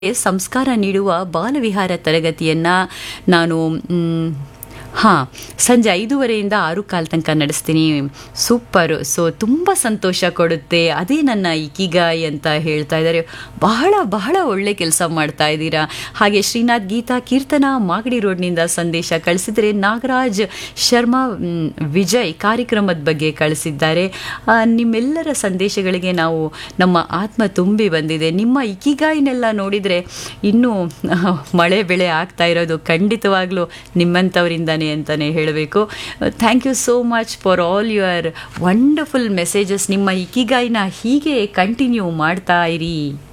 ಸಂಸ್ಕಾರ ನೀಡುವ ಬಾಲವಿಹಾರ ತರಗತಿಯನ್ನು ನಾನು ಮ್, ಹಾಂ ಸಂಜೆ ಐದೂವರೆಯಿಂದ ಆರು ಕಾಲ್ ತನಕ ನಡೆಸ್ತೀನಿ ಸೂಪರು ಸೊ ತುಂಬ ಸಂತೋಷ ಕೊಡುತ್ತೆ ಅದೇ ನನ್ನ ಇಕಿಗಾಯಿ ಅಂತ ಹೇಳ್ತಾ ಇದ್ದಾರೆ ಬಹಳ ಬಹಳ ಒಳ್ಳೆ ಕೆಲಸ ಮಾಡ್ತಾ ಇದ್ದೀರಾ ಹಾಗೆ ಶ್ರೀನಾಥ್ ಗೀತಾ ಕೀರ್ತನ ಮಾಗಡಿ ರೋಡ್ನಿಂದ ಸಂದೇಶ ಕಳಿಸಿದರೆ ನಾಗರಾಜ್ ಶರ್ಮಾ ಮ್, ವಿಜಯ್ ಕಾರ್ಯಕ್ರಮದ ಬಗ್ಗೆ ಕಳಿಸಿದ್ದಾರೆ ಆ, ನಿಮ್ಮೆಲ್ಲರ ಸಂದೇಶಗಳಿಗೆ ನಾವು ನಮ್ಮ ಆತ್ಮ ತುಂಬಿ ಬಂದಿದೆ ನಿಮ್ಮ ಇಕಿಗಾಯಿನೆಲ್ಲ ನೋಡಿದರೆ ಇನ್ನೂ ಮಳೆ ಬೆಳೆ ಆಗ್ತಾ ಇರೋದು ಖಂಡಿತವಾಗ್ಲೂ ನಿಮ್ಮಂಥವರಿಂದನೇ ಅಂತಲೇ ಹೇಳಬೇಕು thank you so much for all your wonderful messages ನಿಮ್ಮ ಇಕಿಗಾಯಿನ ಹೀಗೆ ಕಂಟಿನ್ಯೂ ಮಾಡ್ತಾ ಇರಿ